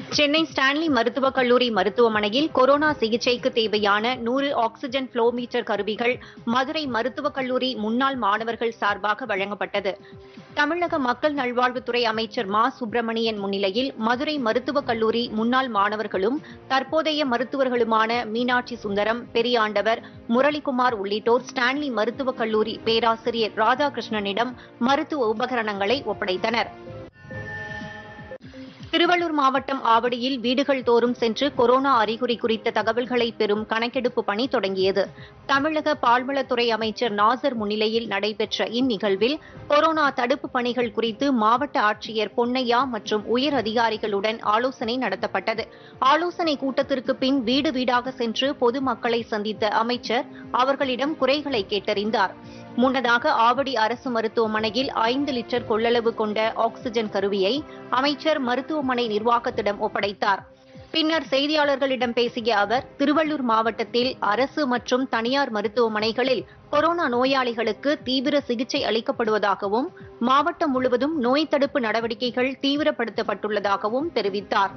Chennai Stanley மருத்துவக் கல்லூரி மருத்துவமனையில் கொரோனா சிகிச்சைக்கு தேவையான நூறு ஆக்ஸிஜன் ஃப்ளோமீட்டர் கருவிகள் மதுரை மருத்துவக் கல்லூரி முன்னாள் மாணவர்கள் சார்பாக வழங்கப்பட்டது தமிழக மக்கள் நல்வாழ்வுத்துறை அமைச்சர் மா சுப்பிரமணியன் முன்னிலையில் மதுரை மருத்துவக் கல்லூரி முன்னாள் மாணவர்களும் தற்போதைய மருத்துவர்களுமான மீனாட்சி சுந்தரம் பெரியாண்டவர் முரளிக்குமார் உள்ளிட்டோர் ஸ்டான்லி மருத்துவக் கல்லூரி பேராசிரியர் ராதாகிருஷ்ணனிடம் மருத்துவ உபகரணங்களை ஒப்படைத்தனர் திருவள்ளூர் மாவட்டம் ஆவடியில் வீடுகள் தோறும் சென்று கொரோனா அறிகுறி குறித்த தகவல்களை பெறும் கணக்கெடுப்பு பணி தொடங்கியது தமிழக பால்வளத்துறை அமைச்சர் நாசர் முன்னிலையில் நடைபெற்ற இந்நிகழ்வில் கொரோனா தடுப்பு பணிகள் குறித்து மாவட்ட ஆட்சியர் பொன்னையா மற்றும் உயர் அதிகாரிகளுடன் ஆலோசனை நடத்தப்பட்டது ஆலோசனை கூட்டத்திற்கு பின் வீடு வீடாக சென்று பொதுமக்களை சந்தித்த அமைச்சர் அவர்களிடம் குறைகளை கேட்டறிந்தார் முன்னதாக ஆவடி அரசு மருத்துவமனையில் ஐந்து லிட்டர் கொள்ளளவு கொண்ட ஆக்ஸிஜன் கருவியை அமைச்சர் மருத்துவமனை நிர்வாகத்திடம் ஒப்படைத்தார் பின்னர் செய்தியாளர்களிடம் பேசிய அவர் திருவள்ளூர் மாவட்டத்தில் அரசு மற்றும் தனியார் மருத்துவமனைகளில் கொரோனா நோயாளிகளுக்கு தீவிர சிகிச்சை அளிக்கப்படுவதாகவும் மாவட்டம் முழுவதும் நோய் தடுப்பு நடவடிக்கைகள் தீவிரப்படுத்தப்பட்டுள்ளதாகவும் தெரிவித்தார்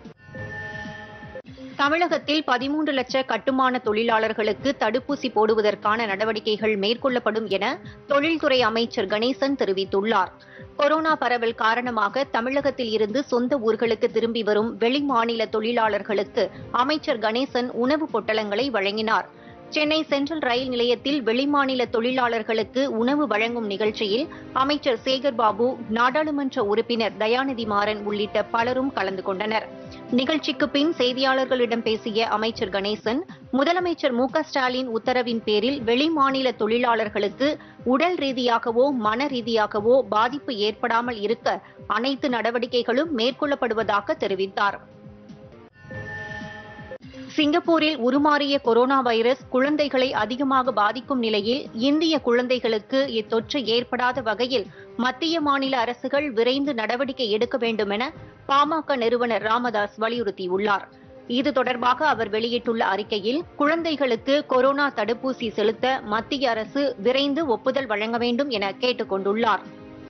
தமிழகத்தில் பதிமூன்று லட்ச கட்டுமான தொழிலாளர்களுக்கு தடுப்பூசி போடுவதற்கான நடவடிக்கைகள் மேற்கொள்ளப்படும் என தொழில்துறை அமைச்சர் கணேசன் தெரிவித்துள்ளார் கொரோனா பரவல் காரணமாக தமிழகத்தில் இருந்து சொந்த ஊர்களுக்கு திரும்பி வரும் வெளிமாநில தொழிலாளர்களுக்கு அமைச்சர் கணேசன் உணவுப் பொட்டலங்களை வழங்கினார் சென்னை சென்ட்ரல் ரயில் நிலையத்தில் வெளிமாநில தொழிலாளர்களுக்கு உணவு வழங்கும் நிகழ்ச்சியில் அமைச்சர் சேகர் பாபு நாடாளுமன்ற உறுப்பினர் தயாநிதி மாறன் உள்ளிட்ட பலரும் கலந்து கொண்டனர் நிகழ்ச்சிக்கு பின் செய்தியாளர்களிடம் பேசிய அமைச்சர் கணேசன் முதலமைச்சர் மு க ஸ்டாலின் உத்தரவின் பேரில் வெளிமாநில தொழிலாளர்களுக்கு உடல் ரீதியாகவோ மன ரீதியாகவோ பாதிப்பு ஏற்படாமல் இருக்க அனைத்து நடவடிக்கைகளும் மேற்கொள்ளப்படுவதாக தெரிவித்தார் சிங்கப்பூரில் உருமாறிய கொரோனா வைரஸ் குழந்தைகளை அதிகமாக பாதிக்கும் நிலையில் இந்திய குழந்தைகளுக்கு இத்தொற்று ஏற்படாத வகையில் மத்திய மாநில அரசுகள் விரைந்து நடவடிக்கை எடுக்க வேண்டும் என பாமக நிறுவனர் ராமதாஸ் வலியுறுத்தியுள்ளார் இது தொடர்பாக அவர் வெளியிட்டுள்ள அறிக்கையில் குழந்தைகளுக்கு கொரோனா தடுப்பூசி செலுத்த மத்திய அரசு விரைந்து ஒப்புதல் வழங்க வேண்டும் என கேட்டுக் கொண்டுள்ளார்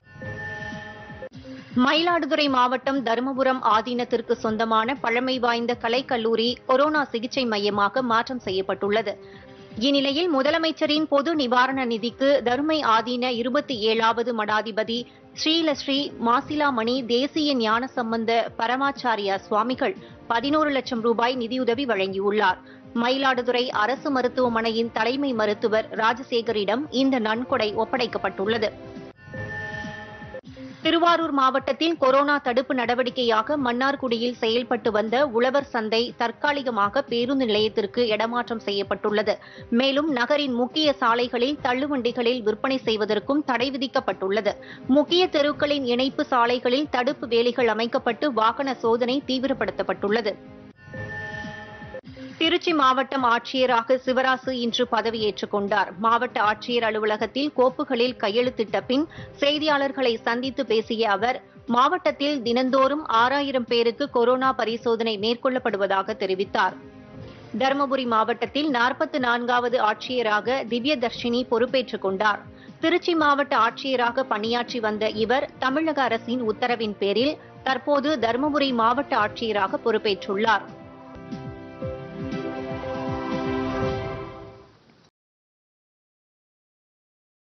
மயிலாடுதுறை மாவட்டம் தருமபுரம் ஆதீனத்திற்கு சொந்தமான பழமை வாய்ந்த கலைக்கல்லூரி கொரோனா சிகிச்சை மையமாக மாற்றம் செய்யப்பட்டுள்ளது இந்நிலையில் முதலமைச்சரின் பொது நிவாரண நிதிக்கு தருமை ஆதீன இருபத்தி ஏழாவது மடாதிபதி ஸ்ரீலஸ்ரீ மாசிலாமணி தேசிய ஞான சம்பந்த பரமாச்சாரியா சுவாமிகள் பதினோரு லட்சம் ரூபாய் நிதியுதவி வழங்கியுள்ளார் மயிலாடுதுறை அரசு மருத்துவமனையின் தலைமை மருத்துவர் ராஜசேகரிடம் இந்த நன்கொடை ஒப்படைக்கப்பட்டுள்ளது திருவாரூர் மாவட்டத்தில் கொரோனா தடுப்பு நடவடிக்கையாக மன்னார்குடியில் செயல்பட்டு வந்த உழவர் சந்தை தற்காலிகமாக பேருந்து நிலையத்திற்கு இடமாற்றம் செய்யப்பட்டுள்ளது மேலும் நகரின் முக்கிய சாலைகளில் தள்ளுவண்டிகளில் விற்பனை செய்வதற்கும் தடை விதிக்கப்பட்டுள்ளது முக்கிய தெருக்களின் இணைப்பு சாலைகளில் தடுப்பு வேலிகள் அமைக்கப்பட்டு வாகன சோதனை தீவிரப்படுத்தப்பட்டுள்ளது திருச்சி மாவட்டம் ஆட்சியராக சிவராசு இன்று பதவியேற்றுக் கொண்டார் மாவட்ட ஆட்சியர் அலுவலகத்தில் கோப்புகளில் கையெழுத்திட்ட பின் செய்தியாளர்களை சந்தித்து பேசிய அவர் மாவட்டத்தில் தினந்தோறும் ஆறாயிரம் பேருக்கு கொரோனா பரிசோதனை மேற்கொள்ளப்படுவதாக தெரிவித்தார் தருமபுரி மாவட்டத்தில் நாற்பத்தி நான்காவது ஆட்சியராக திவ்ய தர்ஷினி பொறுப்பேற்றுக் கொண்டார் திருச்சி மாவட்ட ஆட்சியராக பணியாற்றி வந்த இவர் தமிழக அரசின் உத்தரவின் பேரில் தற்போது தருமபுரி மாவட்ட ஆட்சியராக பொறுப்பேற்றுள்ளார்